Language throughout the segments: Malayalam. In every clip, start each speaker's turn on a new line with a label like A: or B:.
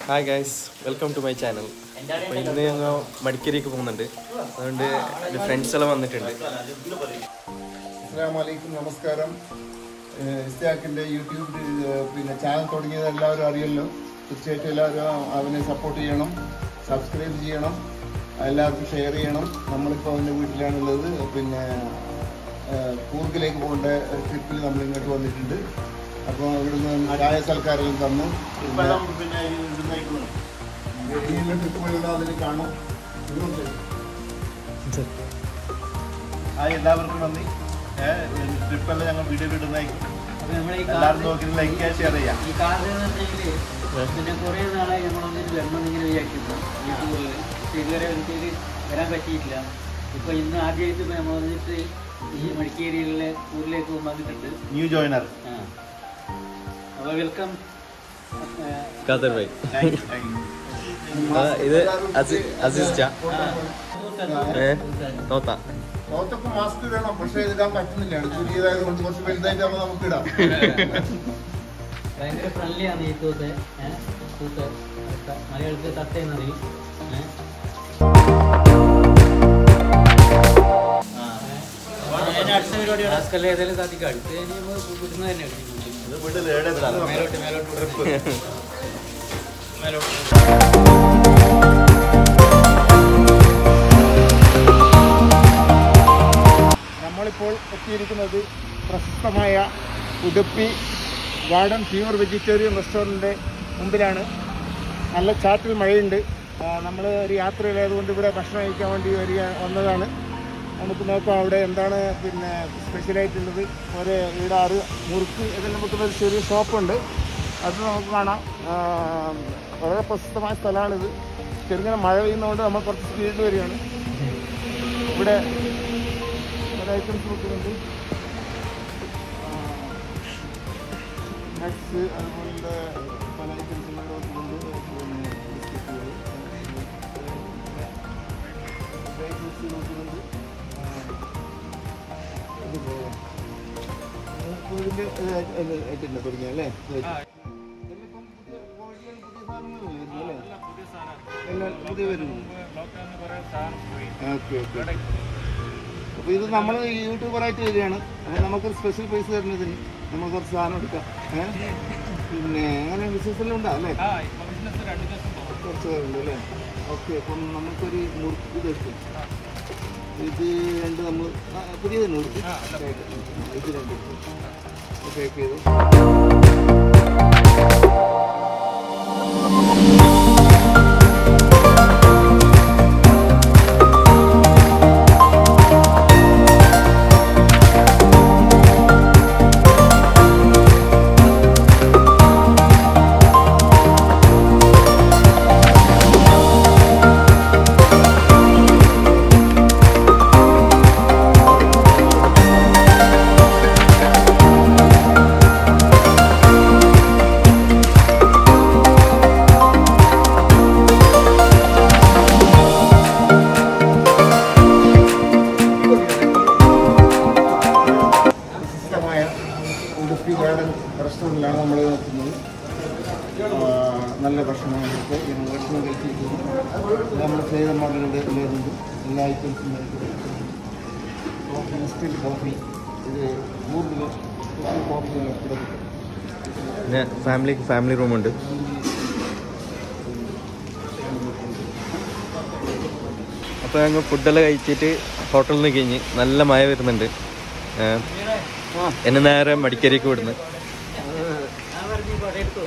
A: Hi guys welcome to my channel അപ്പോൾ ഇന്ന് ഞങ്ങൾ മടിക്കേരിക്ക് പോകുന്നുണ്ട് അതുകൊണ്ട് എൻ്റെ ഫ്രണ്ട്സ് എല്ലാം വന്നിട്ടുണ്ട്
B: അസ്സാം വലൈക്കും നമസ്കാരം ഏഹ് ഇസ്തിയാക്കിൻ്റെ യൂട്യൂബ് ഏഹ് പിന്നെ ചാനൽ തുടങ്ങിയത് എല്ലാവരും അറിയല്ലോ തീർച്ചയായിട്ടും എല്ലാവരും അവനെ സപ്പോർട്ട് ചെയ്യണം സബ്സ്ക്രൈബ് ചെയ്യണം എല്ലാവർക്കും ഷെയർ ചെയ്യണം നമ്മളിപ്പോൾ അവൻ്റെ വീട്ടിലാണുള്ളത് പിന്നെ ഏഹ് കൂർഗിലേക്ക് പോകേണ്ട ഒരു ട്രിപ്പിൽ നമ്മൾ ഇങ്ങോട്ട് വന്നിട്ടുണ്ട് അപ്പോൾ ഇവിടുന്ന് ചായ സൽക്കാരെല്ലാം തന്നു പിന്നെ ട്രിപ്പ് പോയുള്ള അതിൽ കാണും ഇതുകൊണ്ട്
C: ഹായ് എല്ലാവർക്കും നന്ദി ട്രിപ്പെല്ലാം ഞങ്ങൾ വീഡിയോ ഇടുന്നതായിരിക്കും
D: അപ്പൊ നമ്മളെ ഈ
C: എല്ലാവരും
D: കാർഡ്
C: നോക്കി ലൈക്ക് ചെയ്യാൻ ഷെയർ ചെയ്യാം
D: ഈ കാർഡ് എന്ന് പറഞ്ഞെങ്കില് പിന്നെ കുറേ നാളായി നമ്മളൊന്നിട്ട് വരണം ഇങ്ങനെ വിചാരിക്കുന്നു യൂട്യൂബിൽ പക്ഷെ ഇതുവരെ ഒരിക്കൽ വരാൻ പറ്റിയിട്ടില്ല ഇപ്പൊ ഇന്ന് ആദ്യമായിട്ട് ഇപ്പൊ നമ്മൾ വന്നിട്ട് ഈ മടിക്കേരിയിലെ ഊരിലേക്ക് വന്നിട്ടുണ്ട്
C: ന്യൂ ജോയിനർ
D: ആ അപ്പോൾ welcome
A: Khader bhai
C: thank you thank you
A: ആ, ഇത് അസി- അസിസ്റ്റ ഏ നോത്ത
B: ലോകത്തൊക്കെ മാസ്ക് ഇടണം പക്ഷേ ഇതിടാൻ പറ്റുന്നില്ല ചുരിയതായത് കൊണ്ട് കുറച്ച് വലുതായിട്ടാകുമ്പോൾ നമുക്ക് ഇടാം
D: ഭയങ്കര ഫ്രണ്ട്ലിയാണ് ഈ തൂത്ത് തൂത്ത് മലയാളത്തിൽ തട്ടയെന്ന് അറിയും അടുത്ത പരിപാടിയാണ് ആസ്കല്ല ഏതായാലും സാധിക്കും അടുത്ത് ഇനി നമ്മൾ വിടുന്നത് തന്നെ
C: ഇത് വീട്ടിൽ ഏടെ
D: മേലോട്ട് മേലോട്ട് ട്രിപ്പ് മേലോട്ട്
B: നമ്മളിപ്പോൾ എത്തിയിരിക്കുന്നത് പ്രശസ്തമായ ഉടുപ്പി ഗാർഡൻ പ്യൂർ വെജിറ്റേറിയൻ റെസ്റ്റോറൻറ്റിൻ്റെ മുമ്പിലാണ് നല്ല ചാറ്റിൽ മഴയുണ്ട് നമ്മൾ ഒരു യാത്രയിലായതുകൊണ്ട് ഇവിടെ ഭക്ഷണം കഴിക്കാൻ വേണ്ടി വരിക വന്നതാണ് നമുക്ക് നോക്കാം അവിടെ എന്താണ് പിന്നെ സ്പെഷ്യലായിട്ടുള്ളത് ഒരു ഈടാറ് മുറുക്ക് ഇതെല്ലാം നമുക്ക് ഒരു ചെറിയ ഷോപ്പുണ്ട് അത് നമുക്ക് കാണാം ആ, വളരെ പ്രശസ്തമായ സ്ഥലമാണിത് ചെറുങ്ങനെ മഴ പെയ്യുന്നതുകൊണ്ട് നമ്മൾ കുറച്ച് സ്പീഡിൽ വരികയാണ് ഇവിടെ പല ഐറ്റംസ് നോക്കുന്നുണ്ട് നട്ട്സ് അതുപോലെ പല ഐറ്റംസ് നോക്കുന്നുണ്ട് പിന്നെ ബിസ്ക്കറ്റുകൾ ഡ്രൈ ഫ്രൂട്ട്സ് നോക്കുന്നുണ്ട് ഇതിൻ്റെ ആയിട്ടില്ല തുടങ്ങിയ അല്ലേ ഇതിലിപ്പം പുതിയ quality യാണ്, പുതിയ സാധനങ്ങൾ വരുന്നു അല്ലേ എല്ലാം പുതിയ വരുന്നു ഓക്കെ ഓക്കെ അപ്പോൾ ഇത് നമ്മൾ യൂട്യൂബറായിട്ട് വരികയാണ് അപ്പോൾ നമുക്കൊരു സ്പെഷ്യൽ പൈസ തരുന്നതിന് നമ്മൾ കുറച്ച് സാധനം എടുക്കാം ഏ? പിന്നെ അങ്ങനെ ബിസിനസ് എല്ലാം ഉണ്ടാ അല്ലേ കുറച്ച് പേരുണ്ട് അല്ലേ ഓക്കെ അപ്പം നമുക്കൊരു മുറുക്ക് ഇത് എടുക്കും ഇത് രണ്ട് നമ്മൾ ആ, പുതിയത് മുറുക്ക് ഇത് രണ്ട് പാക്ക് ചെയ്തു പ്രശസ്തമായ ഉടുപ്പി ഗാർഡൻ റെസ്റ്റോറൻറ്റിലാണ് നമ്മൾ നോക്കുന്നത് ആ, നല്ല ഭക്ഷണം ഇവിടുത്തെ ഞങ്ങൾ ഭക്ഷണം കഴിച്ചിരിക്കുന്നു നമ്മുടെ സ്നേഹിതന്മാരുടെ ഇവിടെ എല്ലാവരുണ്ട് എല്ലാ ഐറ്റംസും കോഫി ഇൻസ്റ്റൻറ്റ് കോഫി ഇത് കൂടുതൽ കോഫി എല്ലാം ഇവിടെ കിട്ടും.
A: പിന്നെ ഫാമിലിക്ക് ഫാമിലി റൂമുണ്ട് അപ്പോൾ ഞങ്ങൾ ഫുഡെല്ലാം കഴിച്ചിട്ട് ഹോട്ടലിൽ നിന്ന് കഴിഞ്ഞ് നല്ല മഴ വരുന്നുണ്ട് ഏ, എന്നെ നേരെ മടിക്കേരിക്ക് വിടുന്നു
D: ഞാൻ പറഞ്ഞു കൊട എടുത്തു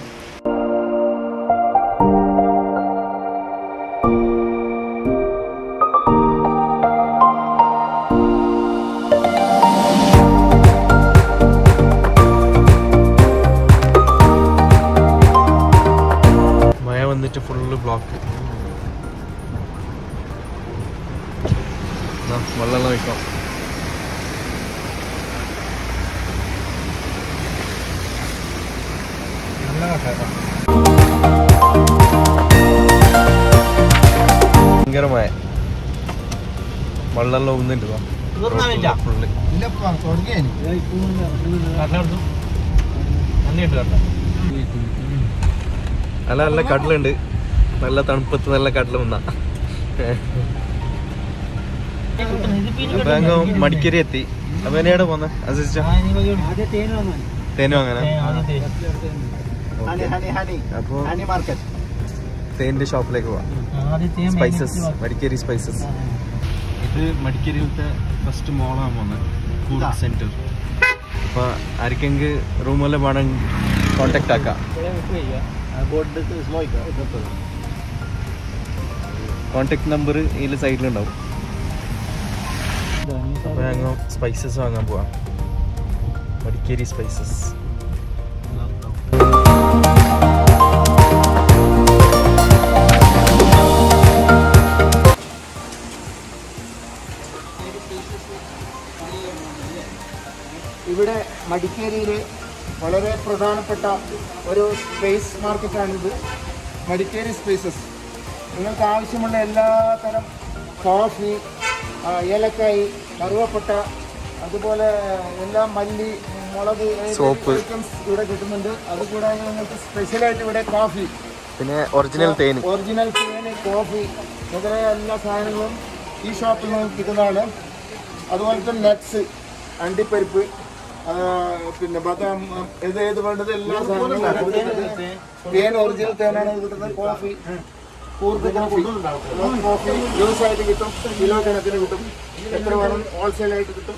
A: മഴ വന്നിട്ട് ഫുള്ള് ബ്ലോക്ക് വെള്ളം വയ്ക്കാം ഭയങ്കര മഴ വെള്ളം ഒന്നിട്ട് ഫുള്ള്
B: ഇല്ലപ്പാ തുടങ്ങിയാ
D: നന്ദിയുണ്ട് കേട്ടോ
A: നല്ല നല്ല കടലുണ്ട് നല്ല തണുപ്പത്ത് നല്ല കടൽ വന്ന അപ്പൊ അങ്ങ് മടിക്കേരി എത്തി അപ്പൊ എന്നെയാണ് പോന്നെ അസിസ്റ്റ
D: ആദ്യം തേൻ വന്നു
A: തേനും അങ്ങനെ
B: ഹണി ഹണി ഹണി
A: അപ്പൊ
B: ഹണി മാർക്കറ്റ്
A: തേനിന്റെ ഷോപ്പിലേക്ക് പോവാം
D: ആദ്യം
A: സ്പൈസസ് മടിക്കേരി സ്പൈസസ് ഇത് മടിക്കേരിയിലത്തെ ഫസ്റ്റ് മോളാണ് പോകുന്നത് കൂർഗ് സെന്റർ അപ്പൊ ആർക്കെങ്കിൽ റൂമെല്ലാം വേണം കോണ്ടാക്ട് ആക്കാം കോണ്ടാക്ട് നമ്പർ ഇതിൽ സൈഡിലുണ്ടാവും അപ്പൊ ഞങ്ങൾ സ്പൈസസ് വാങ്ങാൻ പോവാം മടിക്കേരി സ്പൈസസ്
B: ഇവിടെ മടിക്കേരിയിൽ വളരെ പ്രധാനപ്പെട്ട ഒരു സ്പേസ് മാർക്കറ്റാണിത് മടിക്കേരി സ്പേസസ് നിങ്ങൾക്ക് ആവശ്യമുള്ള എല്ലാ തരം കോഫി ആ, ഏലക്കായി കറുവപ്പട്ട അതുപോലെ എല്ലാ മല്ലി മുളക്
A: സോപ്പ്.
B: ഐറ്റംസ് ഇവിടെ കിട്ടുന്നുണ്ട് അതുകൂടാതെ നിങ്ങൾക്ക് സ്പെഷ്യലായിട്ട് ഇവിടെ കോഫി
A: പിന്നെ ഒറിജിനൽ തേൻ
B: ഒറിജിനൽ തേന് കോഫി മുതലായ എല്ലാ സാധനങ്ങളും ഈ ഷോപ്പിൽ നമുക്ക് കിട്ടുന്നതാണ് അതുപോലെ തന്നെ നട്ട്സ് അണ്ടിപ്പരിപ്പ് ആ, പിന്നെ ബദാം ഇത് ഏത് വേണ്ടത് എല്ലാ സാധനങ്ങളും ഇവിടെ കിട്ടുന്നുണ്ട്. തേൻ ഒറിജിനൽ തേനാണ് ഇത് കിട്ടുന്നത് coffee Coorg coffee coffee juice ആയിട്ട് കിട്ടും കിലോ കണക്കിന് കിട്ടും എത്ര വേണം ഹോൾസെയിൽ ആയിട്ട് കിട്ടും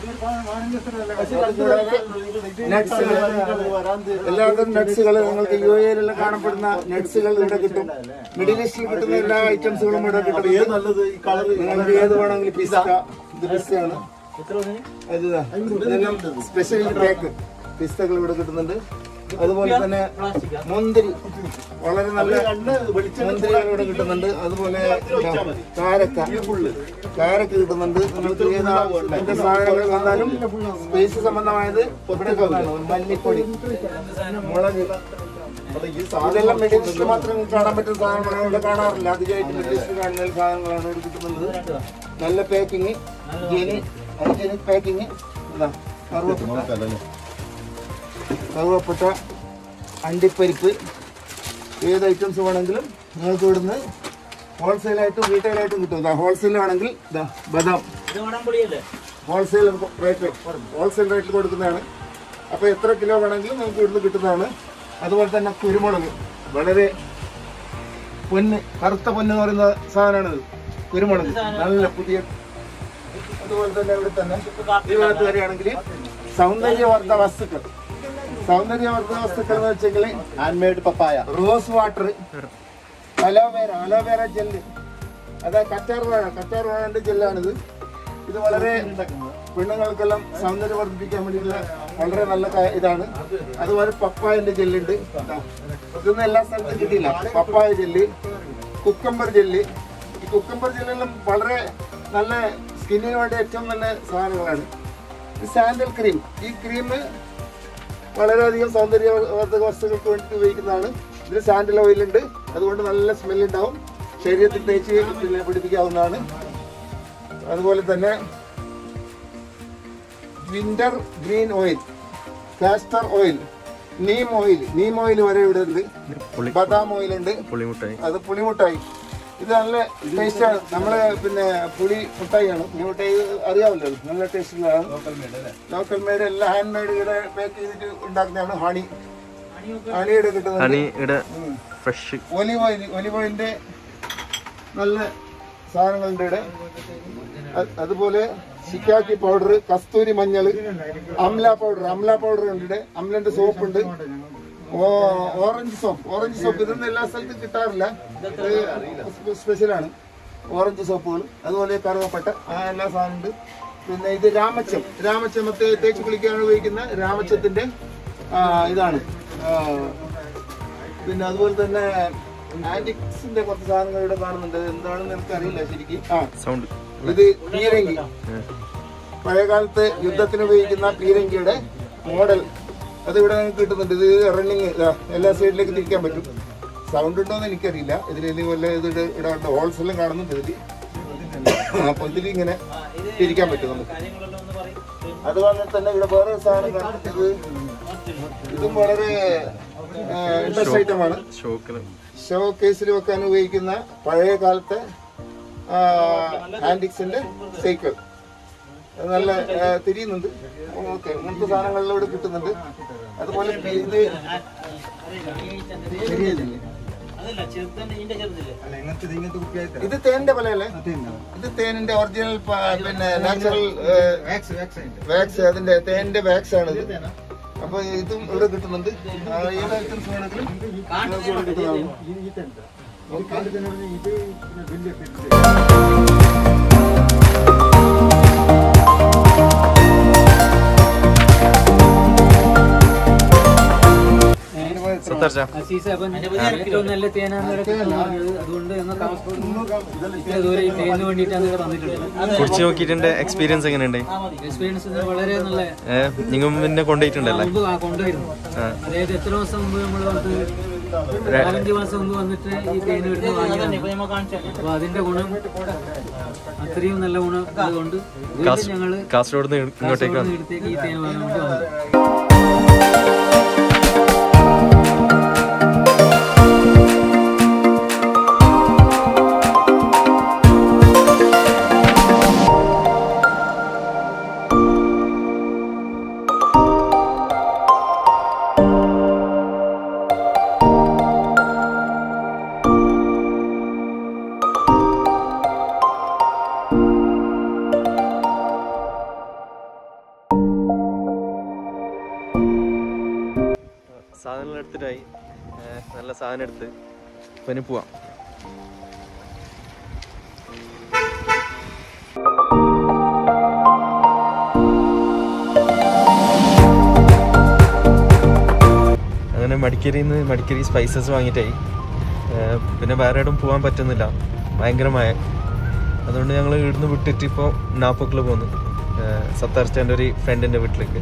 B: നട്ട്സുകൾ എല്ലാത്തരം നട്ട്സുകൾ നിങ്ങൾക്ക് യു എയിലുള്ള കാണപ്പെടുന്ന നട്ട്സുകൾ ഇവിടെ കിട്ടും മിഡിൽ ഈസ്റ്റിൽ കിട്ടുന്ന എല്ലാ ഐറ്റംസുകളും ഇവിടെ കിട്ടും ഏത് നല്ലത് ഈ കളർ നിങ്ങൾക്ക് ഏത് വേണമെങ്കിലും പിസ്ത ഇത് പിസ്തയാണ് ഇതാ. ഇതെല്ലാം സ്പെഷ്യൽ പാക്ക് പിസ്തകൾ ഇവിടെ കിട്ടുന്നുണ്ട് അതുപോലെ തന്നെ മുന്തിരി വളരെ നല്ല മുന്തിരികൾ ഇവിടെ കിട്ടുന്നുണ്ട് അതുപോലെ ഇതാ, കാരക്ക കാരക്ക കിട്ടുന്നുണ്ട് നിങ്ങൾക്ക് ഏതാ എന്ത് സാധനങ്ങൾ വന്നാലും സ്പേസ് സംബന്ധമായത് ഇവിടെ കിട്ടുന്നതാണ്. മല്ലിപ്പൊടി മുളക് ഇതെല്ലാം മിഡിൽ ഈസ്റ്റിൽ മാത്രം കാണാൻ പറ്റുന്ന സാധനങ്ങളാണ് ഇവിടെ കാണാറില്ല അധികമായിട്ട് മിഡിൽ ഈസ്റ്റിൽ കാണുന്ന സാധനങ്ങളാണ് ഇവിടെ കിട്ടുന്നത് നല്ല പാക്കിങ് ഹൈജീനിക് പാക്കിങ് ഇതാ കറുവപ്പട്ട കറുവപ്പട്ട അണ്ടിപ്പരിപ്പ് ഏത് ഐറ്റംസ് വേണമെങ്കിലും നിങ്ങൾക്ക് ഇവിടുന്ന് ഹോൾസെയിലായിട്ടും റീറ്റെയിലായിട്ടും കിട്ടും ഇതാ ഹോൾസെയിൽ ആണെങ്കിൽ ഇതാ ബദാം ഹോൾസെയിൽ റേറ്റ് ഹോൾസെയിൽ റേറ്റിൽ കൊടുക്കുന്നതാണ് അപ്പോൾ എത്ര കിലോ വേണമെങ്കിലും നമുക്ക് ഇവിടുന്ന് കിട്ടുന്നതാണ് അതുപോലെ തന്നെ കുരുമുളക് വളരെ പൊന്ന് കറുത്ത പൊന്ന് എന്ന് പറയുന്ന സാധനമാണിത് കുരുമുളക് നല്ല പുതിയ അതുപോലെ തന്നെ ഇവിടെ തന്നെ ഈ ഭാഗത്ത് വരികയാണെങ്കിൽ സൗന്ദര്യവർദ്ധ വസ്തുക്കൾ സൗന്ദര്യവർദ്ധ വസ്തുക്കൾ എന്ന് വെച്ചെങ്കിൽ
C: hand papaya
B: rose water aloe vera aloe vera gel അതായത് കറ്റാർ വാഴ കറ്റാർ വാഴന്റെ ജെല്ലാണിത് ഇത് വളരെ പെണ്ണുങ്ങൾക്കെല്ലാം സൗന്ദര്യം വർദ്ധിപ്പിക്കാൻ വേണ്ടിയിട്ടുള്ള വളരെ നല്ല ക- ഇതാണ് അതുപോലെ പപ്പായന്റെ ജെല്ലുണ്ട് ഇതാ. ഇതൊന്നും എല്ലാ സ്ഥലത്തും കിട്ടിയില്ല പപ്പായ ജെല്ല് കുക്കമ്പർ ജെല്ല് ഈ കുക്കമ്പർ ജെല്ലെല്ലാം വളരെ നല്ല സ്കിന്നിന് വേണ്ടി ഏറ്റവും നല്ല സാധനങ്ങളാണ് ഇത് സാൻഡൽ ക്രീം ഈ ക്രീം വളരെയധികം സൗന്ദര്യവർദ്ധക വസ്തുക്കൾക്ക് വേണ്ടി ഉപയോഗിക്കുന്നതാണ് ഇതിൽ സാൻഡൽ ഓയിൽ ഉണ്ട് അതുകൊണ്ട് നല്ല സ്മെൽ ഉണ്ടാവും ശരീരത്തിൽ തേച്ച് പിന്നെ പിടിപ്പിക്കാവുന്നതാണ് അതുപോലെ തന്നെ wintergreen oil castor oil neem oil neem oil വരെ ഇവിടെ ഉണ്ട്
A: പുളി
B: ബദാം ഓയിൽ ഉണ്ട്
A: പുളിമുട്ടായി
B: അത് പുളിമുട്ടായി ഇത് നല്ല ടേസ്റ്റാണ് നമ്മളെ പിന്നെ പുളി മുട്ടായിയാണ് പുളി മുട്ടായി അറിയാമല്ലോ അത്. നല്ല ടേസ്റ്റുള്ളതാണ് ലോക്കൽ മെയ്ഡ് എല്ലാം ഹാൻഡ് മെയ്ഡ് ഇവിടെ പാക്ക് ചെയ്തിട്ട് ഉണ്ടാക്കുന്നതാണ് ഹണി ഹണിയുടെ കിട്ടുന്നത്
A: ഹണി ഇവിടെ ഫ്രഷ്
B: ഒലിവ് ഓയിൽ ഒലിവ് ഓയിലിന്റെ നല്ല സാധനങ്ങളുണ്ട് ഇവിടെ അ- അതുപോലെ ശിക്കാക്കി പൗഡർ കസ്തൂരി മഞ്ഞൾ അംല പൗഡർ അംല പൗഡർ ഉണ്ട് ഇവിടെ അംലന്റെ സോപ്പ് ഉണ്ട് ഓ- ഓറഞ്ച് സോപ്പ് ഓറഞ്ച് സോപ്പ് ഇതൊന്നും എല്ലാ സ്ഥലത്തും കിട്ടാറില്ല ഇത് സ്പെഷ്യലാണ് ഓറഞ്ച് സോപ്പുകൾ അതുപോലെ കറുവപ്പട്ട ആ എല്ലാ സാധനം ഉണ്ട് പിന്നെ ഇത് രാമച്ചം രാമച്ചമത്തെ തേച്ച് കുളിക്കാൻ ഉപയോഗിക്കുന്ന രാമച്ചത്തിന്റെ ആ, ഇതാണ് ആ, പിന്നെ അതുപോലെ തന്നെ ആന്റിക്സിന്റെ കുറച്ച് സാധനങ്ങൾ ഇവിടെ കാണുന്നുണ്ട് എന്താണെന്ന് എനിക്കറിയില്ല ശരിക്കും ആ
A: സൗണ്ട്
B: ഇത് പീരങ്കി പഴയകാലത്ത് യുദ്ധത്തിന് ഉപയോഗിക്കുന്ന പീരങ്കിയുടെ മോഡൽ അത് ഇവിടെ നിങ്ങൾക്ക് കിട്ടുന്നുണ്ട് ഇത് റണ്ണിങ് എല്ലാ സൈഡിലേക്ക് തിരിക്കാൻ പറ്റും സൗണ്ട് ഉണ്ടോ എന്ന് എനിക്കറിയില്ല ഇതിൽ വല്ല ഇത് ഇടാണ്ട് ഹോൾസ് എല്ലാം കാണുന്നുണ്ട് ഇതിൽ അപ്പൊ ഇതിൽ ഇങ്ങനെ തിരിക്കാൻ പറ്റും നമുക്ക് അതുപോലെ തന്നെ ഇവിടെ വേറെ ഒരു സാധനം കാണുന്നത് ഇതും വളരെ ഇൻട്രസ്റ്റ് ഐറ്റമാണ്
A: ഷോക്കിൽ
B: ഷോ കേസിൽ വെക്കാൻ ഉപയോഗിക്കുന്ന പഴയ കാലത്തെ ആൻറ്റിക്സിന്റെ സൈക്കിൾ അത് നല്ല ആ, തിരിയുന്നുണ്ട് ഓക്കെ ഇങ്ങനത്തെ സാധനങ്ങളിൽ ഇവിടെ കിട്ടുന്നുണ്ട് അതുപോലെ ഇത്
D: അതല്ല ചെറുതന്നെ ഇതിന്റെ ചെറുതില്ലേ
B: ഇത് തേനിന്റെ പലയല്ലേ ഇത് തേനിന്റെ ഒറിജിനൽ പിന്നെ നാച്ചുറൽ വാക്സ് അതിന്റെ തേനിന്റെ വാക്സ് ആണ് ഇത് അപ്പൊ ഇതും ഇവിടെ കിട്ടുന്നുണ്ട് ആ, ഏത് ഐറ്റംസ് വേണമെങ്കിലും നിങ്ങൾക്ക് ഇവിടെ കിട്ടുന്നതാണ്
A: സത്തർച്ച
D: അസീസ് അപ്പം ഏറ്റവും നല്ല തേനാന്ന് പറഞ്ഞത് അതുകൊണ്ട് ഞങ്ങൾ കാസർഗോഡ് ഇത്ര ദൂരം ഈ തേനിന് വേണ്ടിയിട്ടാണ് ഇവിടെ വന്നിട്ടുള്ളത്
A: കുടിച്ചു നോക്കിയിട്ടുണ്ട് എക്സ്പീരിയൻസ് എങ്ങനെയുണ്ട്
D: എക്സ്പീരിയൻസ് വളരെ നല്ല
A: ഏഹ് നിങ്ങൾ പിന്നെ കൊണ്ടുപോയിട്ടുണ്ടല്ലേ
D: മുമ്പ് ആ കൊണ്ടുവരുന്നു
A: ആ.
D: അതായത് എത്ര ദിവസം മുമ്പ് നമ്മൾ വന്ന് നാലഞ്ച് മാസം മുമ്പ് വന്നിട്ട് ഈ തേൻ ഇവിടുന്ന് വാങ്ങിയതാണ് അപ്പൊ അതിന്റെ ഗുണം അത്രയും നല്ല ഗുണം അതുകൊണ്ട് വീണ്ടും ഞങ്ങള്
A: കാസർഗോഡ് നിന്ന് ഇങ്ങോട്ടേക്ക്
D: കാസർഗോഡ്
A: വന്നു
D: ഇടത്തേക്ക് ഈ തേൻ വാങ്ങാൻ വേണ്ടി വന്നു
A: സാധനങ്ങൾ എടുത്തിട്ടായി ഏഹ് നല്ല സാധനം എടുത്ത് ഇപ്പൊ ഇനി പോവാം അങ്ങനെ മടിക്കേരിയിൽ നിന്ന് മടിക്കേരി സ്പൈസസ് വാങ്ങിയിട്ടായി ഏഹ് പിന്നെ വേറെ എവിടെയും പോകാൻ പറ്റുന്നില്ല ഭയങ്കരമായ അതുകൊണ്ട് ഞങ്ങൾ ഇവിടുന്ന് വിട്ടിട്ട് ഇപ്പോൾ നാപ്പൊക്കിൽ പോന്നു സത്താർച്ചാൻ്റെ ഒരു ഫ്രണ്ടിൻ്റെ വീട്ടിലേക്ക്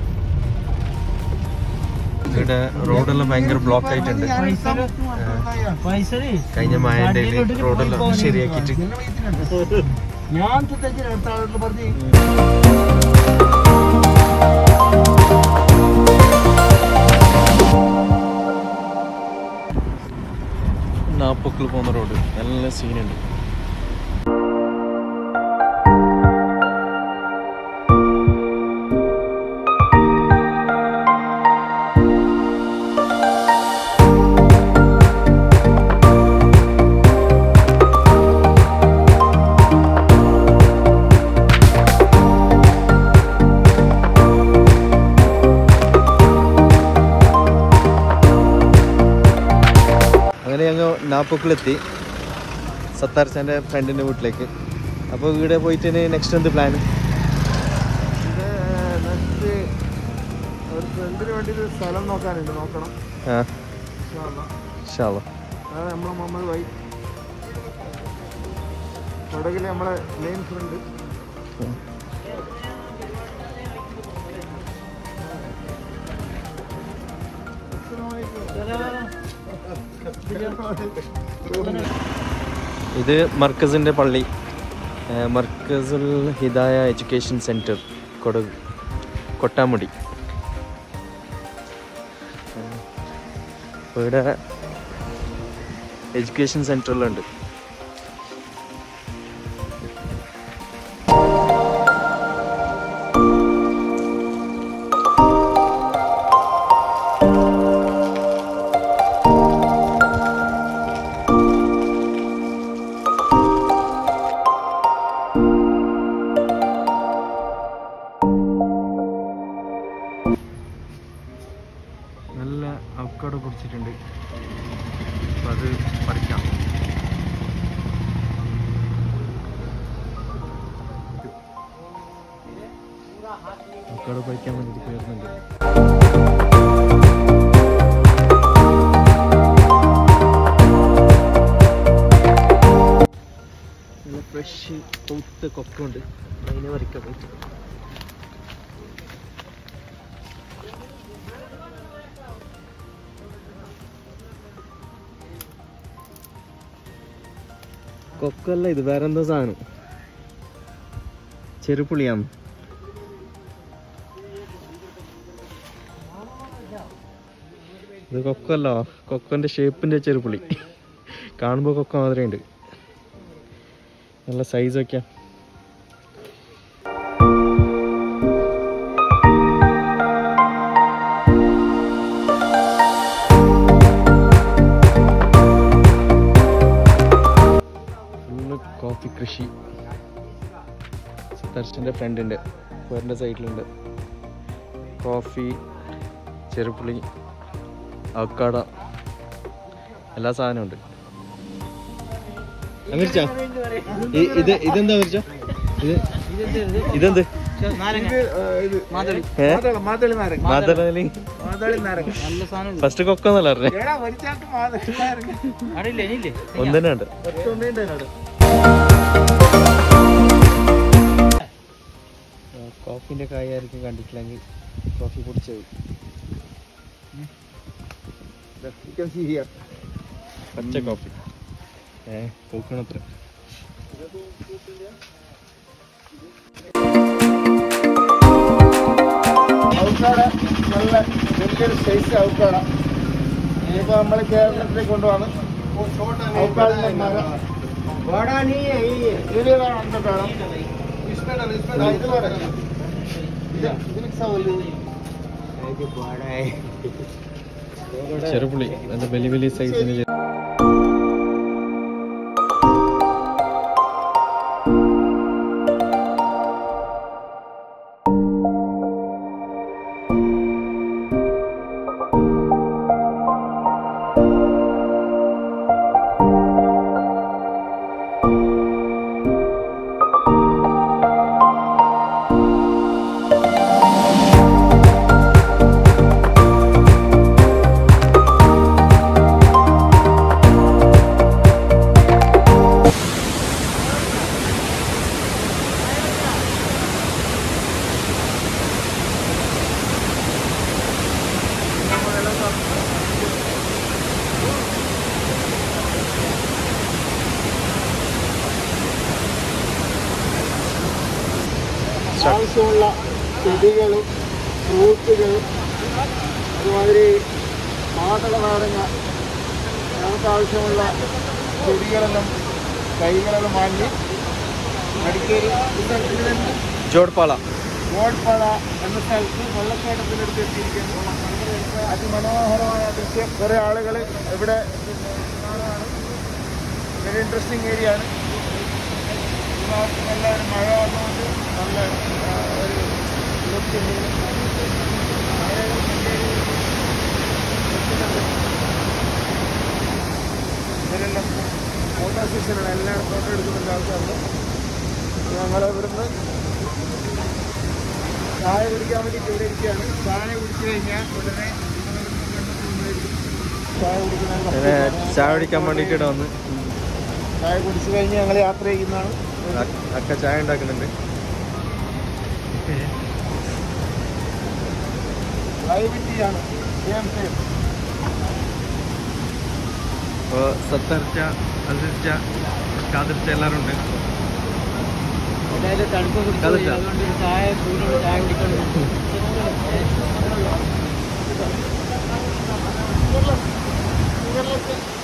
A: ഇവിടെ റോഡെല്ലാം ഭയങ്കര ബ്ലോക്ക് ആയിട്ടുണ്ട് കഴിഞ്ഞ മഴൻ്റെ റോഡെല്ലാം ശരിയാക്കിയിട്ട്
B: ഞാൻ അടുത്ത ആളോട് പറഞ്ഞു
A: നാപ്പൊക്കിൽ പോകുന്ന റോഡ് നല്ല സീനുണ്ട് അങ്ങനെ ഞങ്ങൾ നാപ്പൊക്കിലെത്തി സത്താർച്ചാൻ്റെ ഫ്രണ്ടിൻ്റെ വീട്ടിലേക്ക് അപ്പോൾ ഇവിടെ പോയിട്ട് നെക്സ്റ്റ് എന്ത് പ്ലാൻ
B: നെക്സ്റ്റ് ഒരു ഫ്രണ്ടിന് വേണ്ടി ഒരു സ്ഥലം നോക്കാനുണ്ട് നോക്കണം
A: ആ
B: ഇൻഷാ അള്ളാ.
A: ഷാളോ
B: അതാണ് നമ്മളെ മുഹമ്മദ് ഭായി കൊടകിലെ നമ്മളെ മെയിൻ ഫ്രണ്ട്
A: ഇത് മർക്കസിൻ്റെ പള്ളി ഏഹ് മർക്കസുൽ ഹിദായ എഡ്യൂക്കേഷൻ സെൻറ്റർ കൊടക് കൊട്ടാമുടി ഏഹ് അപ്പോൾ ഇവിടെ എഡ്യൂക്കേഷൻ സെൻറ്ററിലുണ്ട് നല്ല അവക്കാടോ പൊടിച്ചിട്ടുണ്ട് അപ്പോൾ അത് പറിക്കാം അവക്കാടോ പറിക്കാൻ വേണ്ടിയിട്ട് കയറുന്നുണ്ട് നല്ല ഫ്രഷ് പൂത്ത കൊക്കുണ്ട് അതിനെ പറിക്കാൻ പോയിട്ട് കൊക്കല്ല ഇത് വേറെ എന്തോ സാധനം ചെറുപുളിയാണ് ഇത് കൊക്കല്ലോ കൊക്കന്റെ ഷേപ്പിന്റെ ചെറുപുളി കാണുമ്പോൾ കൊക്ക മാതിരി ഉണ്ട് നല്ല സൈസൊക്കെയാ ഫുള്ള് കോഫി കൃഷി ദർശൻ്റെ ഫ്രണ്ടിൻ്റെ വേറിൻ്റെ സൈഡിലുണ്ട് കോഫി ചെറുപ്പുളി അവക്കാട എല്ലാ സാധനവും ഉണ്ട് അമിർച്ച ഇത് ഇതെന്താ അമിർച്ച ഇത് ഇതെന്ത് ഏ?
B: മാതളി നാരങ്ങ
A: മാതളി
B: മാതളി നാരങ്ങ
D: നല്ല സാധനം
A: ഫസ്റ്റ് കൊക്കൊന്നല്ല പറഞ്ഞേ
B: എടാ വലിച്ചാക്ക് മാതളി നാരങ്ങ
D: അറിയില്ല ഇല്ലേ
A: ഒന്നെ ഉണ്ട്
B: ഒറ്റൊന്നുണ്ട് അതിനോട്
A: കോഫിന്റെ കായായിരിക്കും കണ്ടിട്ടില്ലെങ്കിൽ കോഫി കുടിച്ചത്
B: You can see here.
A: പച്ച കോഫി ഏ പൂക്കണത്ര
B: അവക്കാട നല്ല വലിയൊരു സൈസ് അവക്കാട ഇനിയിപ്പോ നമ്മൾ കേരളത്തിലേക്ക് കൊണ്ടുവന്ന് അവക്കാടിന്റെ മരം ഇതിലേതാണ് അന്ത വേണം ആ, ഇത് വേണം. ഇത് ഇതിന് സൗകര്യം
A: ചെറുപുളി നല്ല വലിയ വലിയ സൈസിന്
B: ആവശ്യമുള്ള ചെടികൾ ഫ്രൂട്ടുകൾ അതുമാതിരി മാതള നാരങ്ങ നമുക്ക് ആവശ്യമുള്ള ചെടികളെല്ലാം തൈകളെല്ലാം വാങ്ങി മടിക്കേരി ഇതിന്റെ
A: ജോഡ്പാള
B: ഗോഡ്പാള എന്ന സ്ഥലത്ത് വെള്ളച്ചാട്ടത്തിനടുത്ത് എത്തിയിരിക്കുന്നു അതിമനോഹരമായ ദൃശ്യം കുറേ ആളുകൾ ഇവിടെ വെരി ഇൻട്രസ്റ്റിംഗ് ഏരിയ ആണ് ഈ ഭാഗത്ത് എല്ലാവരും മഴ വന്നുകൊണ്ട് നല്ല ആ, ഒരു look ഉണ്ട്. മഴയൊക്കെ നല്ലൊരു നിൽക്കുന്നുണ്ട്. ഇവരെല്ലാം ഫോട്ടോ സെഷനാണ് എല്ലാവരും ഫോട്ടോ എടുക്കുന്നുണ്ട് ആൾക്കാരുണ്ട് ഞങ്ങൾ ഇവിടുന്ന് ചായ കുടിക്കാൻ വേണ്ടിയിട്ട് ഇവിടെ ഇരിക്കുകയാണ് ചായ കുടിച്ചു കഴിഞ്ഞാൽ ഉടനെ ചായ
A: അങ്ങനെ
B: കുടിക്കുന്ന
A: ചായ കുടിക്കാൻ വേണ്ടിയിട്ട് ഇവിടെ വന്ന്
B: ചായ കുടിച്ചു കഴിഞ്ഞ് ഞങ്ങൾ യാത്ര ചെയ്യുന്നതാണ്
A: അ- അക്ക ചായ ഉണ്ടാക്കുന്നുണ്ട്
B: ലൈവ് ടീയാണ് സെയിം സെയിം
A: അപ്പോൾ സത്തർച്ച അസിർച്ച കാതിർച്ച എല്ലാവരും ഉണ്ട്
D: അതായത് തണുപ്പ് പിടിച്ചു
A: അതല്ല.
D: അതുകൊണ്ട് ഒരു ചായ ചൂടുള്ള ചായ കുടിക്കണം
B: കേരളത്തിൽ